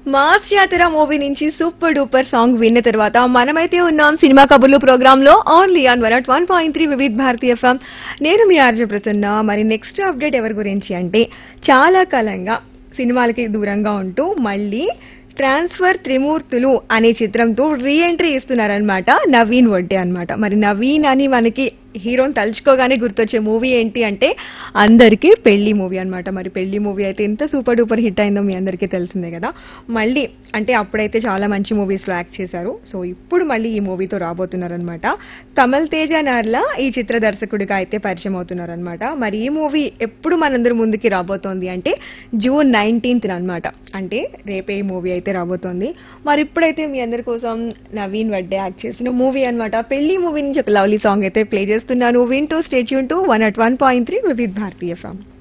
mass జాతర movie నుంచి super duper song విన్న తర్వాత మనమైతే ఉన్నాం సినిమా కబుర్లు ప్రోగ్రామ్ లో only on one at one point three Vividh Bharati FM నేను మీ ఆర్జే ప్రసన్న మరి నెక్స్ట్ అప్డేట్ ఎవరి గురించి అంటే చాలా కాలంగా సినిమాలకి దూరంగా ఉంటూ మళ్ళీ ట్రాన్స్ఫర్ త్రిమూర్తులు అనే చిత్రంతో రీ ఎంట్రీ ఇస్తున్నారనమాట నవీన్ వడ్డే అన్నమాట మరి నవీన్ అని మనకి హీరోని తలుచుకోగానే గుర్తొచ్చే మూవీ ఏంటి అంటే అందరికీ పెళ్లి మూవీ అన్నమాట మరి పెళ్లి మూవీ అయితే ఎంత సూపర్ డూపర్ హిట్ అయిందో మీ అందరికీ తెలిసిందే కదా మళ్ళీ అంటే అప్పుడైతే చాలా మంచి మూవీస్ లో యాక్ట్ చేశారు సో ఇప్పుడు మళ్ళీ ఈ మూవీతో రాబోతున్నారనమాట కమల్ తేజ నార్లా ఈ చిత్ర దర్శకుడిగా అయితే పరిచయం అవుతున్నారనమాట మరి ఈ మూవీ ఎప్పుడు మనందరి ముందుకి రాబోతోంది అంటే జూన్ నైన్టీన్త్ అనమాట అంటే రేపే ఈ మూవీ అయితే రాబోతోంది మరి ఇప్పుడైతే మీ అందరి కోసం నవీన్ వడ్డే యాక్ట్ చేసిన మూవీ అన్నమాట పెళ్లి మూవీ నుంచి ఒక లవ్లీ సాంగ్ అయితే ప్లే చేస్తున్నాను వింటూ stay tuned to one at one point three Vividh Bharati song